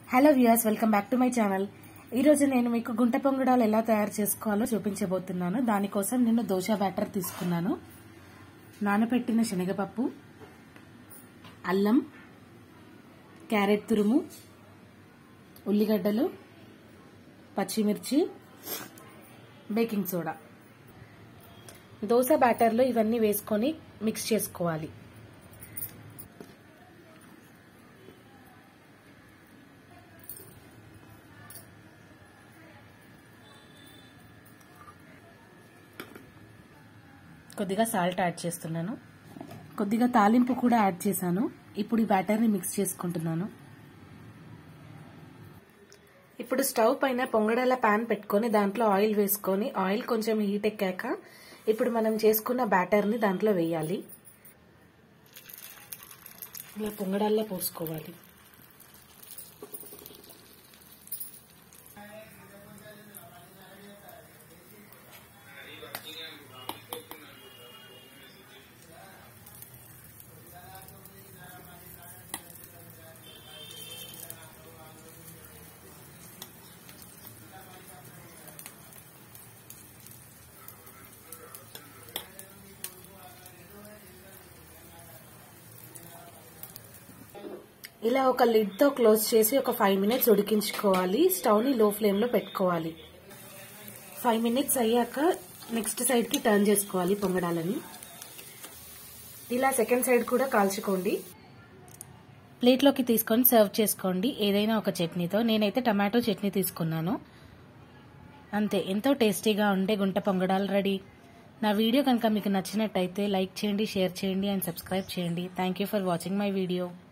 hello viewers welcome back to my channel ఈరోజు నేను మీకు గుంట పొంగడాలు ఎలా తయారు చేసుకోవాలో చూపించబోతున్నాను దానికోసం నేను దోశ బ్యాటర్ తీసుకున్నాను నానబెట్టిన శనగపప్పు అల్లం క్యారెట్ తురుము ఉల్లిగడ్డలు పచ్చిమిర్చి బేకింగ్ సోడా దోశ బ్యాటర్లో ఇవన్నీ వేసుకొని మిక్స్ చేసుకోవాలి కొద్దిగా సాల్ట్ యాడ్ చేస్తున్నాను కొద్దిగా తాలింపు కూడా యాడ్ చేశాను ఇప్పుడు ఈ బ్యాటర్ని మిక్స్ చేసుకుంటున్నాను ఇప్పుడు స్టవ్ పైన పొంగడాల ప్యాన్ పెట్టుకొని దాంట్లో ఆయిల్ వేసుకొని ఆయిల్ కొంచెం హీట్ ఎక్కాక ఇప్పుడు మనం చేసుకున్న బ్యాటర్ని దాంట్లో వేయాలి ఇలా పొంగడాల్లో పోసుకోవాలి ఇలా ఒక లిడ్తో క్లోజ్ చేసి ఒక ఫైవ్ మినిట్స్ ఉడికించుకోవాలి స్టవ్ని లో ఫ్లేమ్లో పెట్టుకోవాలి ఫైవ్ మినిట్స్ అయ్యాక నెక్స్ట్ సైడ్కి టర్న్ చేసుకోవాలి పొంగడాలని ఇలా సెకండ్ సైడ్ కూడా కాల్చుకోండి ప్లేట్లోకి తీసుకొని సర్వ్ చేసుకోండి ఏదైనా ఒక చట్నీతో నేనైతే టమాటో చట్నీ తీసుకున్నాను అంతే ఎంతో టేస్టీగా ఉండే గుంట పొంగడాలు రెడీ నా వీడియో కనుక మీకు నచ్చినట్టయితే లైక్ చేయండి షేర్ చేయండి అండ్ సబ్స్క్రైబ్ చేయండి thank you for watching my video